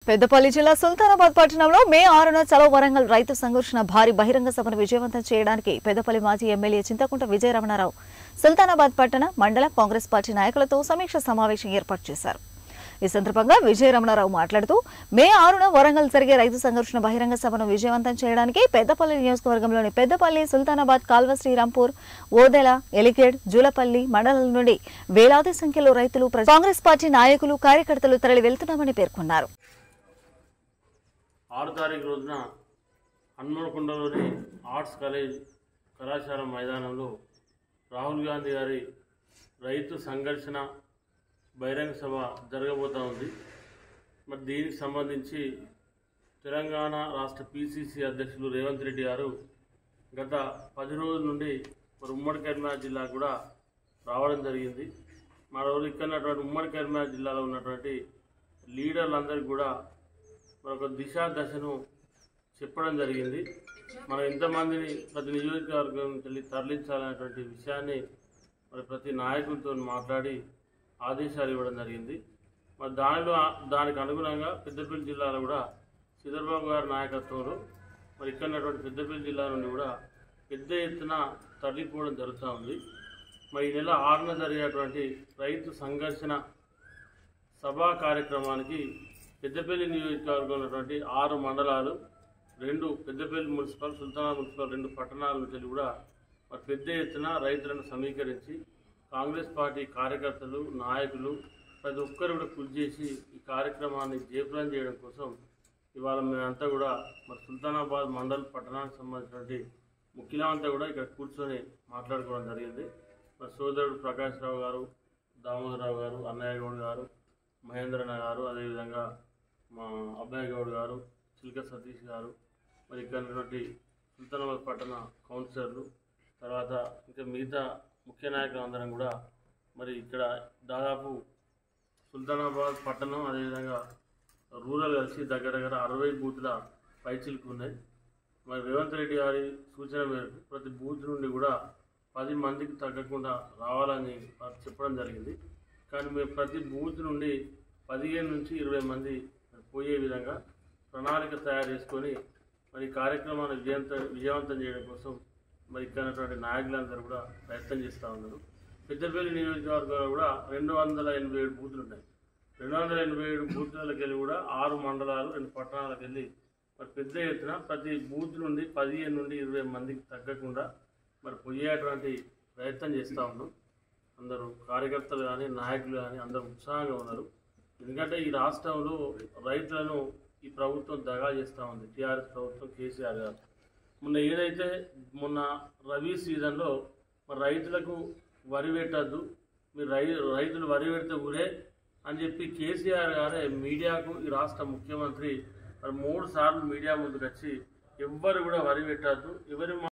పెద్దపల్లి జిల్లా సుల్తానాబాద్ పట్టణంలో మే ఆరున చలో వరంగల్ రైతు సంఘర్షణ భారీ బహిరంగ సభను విజయవంతం చేయడానికి పెద్దపల్లి మాజీ ఎమ్మెల్యే చింతకుంట విజయరమణారావు సుల్తానాబాద్ పట్టణ మండల కాంగ్రెస్ పార్టీ నాయకులతో సమీక్ష సమావేశం ఏర్పాటు చేశారు ఈ సందర్భంగా విజయరమణారావు మాట్లాడుతూ మే ఆరున వరంగల్ జరిగే రైతు సంఘర్షణ బహిరంగ సభను విజయవంతం చేయడానికి పెద్దపల్లి నియోజకవర్గంలోని పెద్దపల్లి సుల్తానాబాద్ కాల్వ శ్రీరాంపూర్ ఓదెల ఎలిగేడ్ జూలపల్లి మండలాల నుండి వేలాది సంఖ్యలో రైతులు ప్ర- కాంగ్రెస్ పార్టీ నాయకులు కార్యకర్తలు తరలి వెళ్తున్నామని పేర్కొన్నారు ఆరు తారీఖు రోజున హన్మకొండలోని ఆర్ట్స్ కాలేజ్ కళాశాల మైదానంలో రాహుల్ గాంధీ గారి రైతు సంఘర్షణ బహిరంగ సభ జరగబోతూ ఉంది మరి దీనికి సంబంధించి తెలంగాణ రాష్ట్ర పిసిసి అధ్యక్షులు రేవంత్ రెడ్డి గారు గత పది రోజుల నుండి మరి ఉమ్మడి కరీంనగర్ జిల్లా కూడా రావడం జరిగింది మరో ఇక్కడ ఉన్నటువంటి ఉమ్మడి కరీంనగర్ జిల్లాలో ఉన్నటువంటి లీడర్లందరికీ కూడా మరొక దిశ దశను చెప్పడం జరిగింది మనం ఎంతమందిని ప్రతి నియోజకవర్గం వెళ్ళి తరలించాలనేటువంటి విషయాన్ని మరి ప్రతి నాయకులతో మాట్లాడి ఆదేశాలు ఇవ్వడం జరిగింది మరి దానిలో దానికి అనుగుణంగా పెద్దపల్లి జిల్లాలో కూడా చంద్రబాబు గారి నాయకత్వంలో మరి ఇక్కడ ఉన్నటువంటి పెద్దపల్లి జిల్లా నుండి కూడా పెద్ద ఎత్తున తరలిపోవడం జరుగుతూ ఉంది మరి ఈ నెల ఆరున జరిగేటువంటి రైతు సంఘర్షణ సభా కార్యక్రమానికి పెద్దపల్లి నియోజకవర్గంలో ఉన్నటువంటి ఆరు మండలాలు రెండు పెద్దపల్లి మున్సిపల్ సుల్తానా మున్సిపల్ రెండు పట్టణాల నుంచి కూడా మరి పెద్ద ఎత్తున రైతులను సమీకరించి కాంగ్రెస్ పార్టీ కార్యకర్తలు నాయకులు ప్రతి ఒక్కరు కూడా కృషి చేసి ఈ కార్యక్రమాన్ని జయప్రదం చేయడం కోసం ఇవాళ మేమంతా కూడా మరి సుల్తానాబాద్ మండల్ పట్టణానికి సంబంధించినటువంటి ముఖ్యులంతా కూడా ఇక్కడ కూర్చొని మాట్లాడుకోవడం జరిగింది మరి సోదరుడు ప్రకాష్ రావు గారు దామోదరరావు గారు అన్నయ్య గౌడ్ గారు మహేంద్రన్న గారు అదేవిధంగా మా అబ్బాయి గౌడ్ గారు చిలక సతీష్ గారు మరి ఇక్కడ ఉన్నటువంటి సుల్తానాబాద్ పట్టణ కౌన్సిలర్లు తర్వాత ఇంకా మిగతా ముఖ్య నాయకులు అందరం కూడా మరి ఇక్కడ దాదాపు సుల్తానాబాద్ పట్టణం అదేవిధంగా రూరల్ కలిసి దగ్గర దగ్గర అరవై బూతుల పైచిలకు ఉన్నాయి మరి రేవంత్ రెడ్డి గారి సూచన మేరకు ప్రతి బూత్ నుండి కూడా పది మందికి తగ్గకుండా రావాలని వారు చెప్పడం జరిగింది కానీ మేము ప్రతి బూత్ నుండి పదిహేను నుంచి ఇరవై మంది పోయే విధంగా ప్రణాళిక తయారు చేసుకొని మరి ఈ కార్యక్రమాన్ని విజయంత విజయవంతం చేయడం కోసం మరి ఇక్కడ ఉన్నటువంటి నాయకులందరూ కూడా ప్రయత్నం చేస్తూ ఉన్నారు పెద్దపల్లి నియోజకవర్గంలో కూడా రెండు వందల ఎనభై ఏడు బూతులు ఉన్నాయి రెండు వందల ఎనభై ఏడు బూతులకు వెళ్ళి కూడా ఆరు మండలాలు రెండు పట్టణాలకు వెళ్ళి మరి పెద్ద ఎత్తున ప్రతి బూత్ నుండి పదిహేను నుండి ఇరవై మందికి తగ్గకుండా మరి పోయేటువంటి ప్రయత్నం చేస్తూ ఉన్నాం అందరూ కార్యకర్తలు కానీ నాయకులు కానీ అందరూ ఉత్సాహంగా ఉన్నారు ఎందుకంటే ఈ రాష్ట్రంలో రైతులను ఈ ప్రభుత్వం దగా చేస్తూ ఉంది టీఆర్ఎస్ ప్రభుత్వం కేసీఆర్ గారు మొన్న ఏదైతే మొన్న రబీ సీజన్లో మరి రైతులకు వరి పెట్టద్దు మీరు రై రైతులు వరి పెడితే ఊరే అని చెప్పి కేసీఆర్ గారే మీడియాకు ఈ రాష్ట్ర ముఖ్యమంత్రి మరి మూడు సార్లు మీడియా ముందుకు వచ్చి ఎవ్వరు కూడా వరి పెట్టద్దు ఎవరి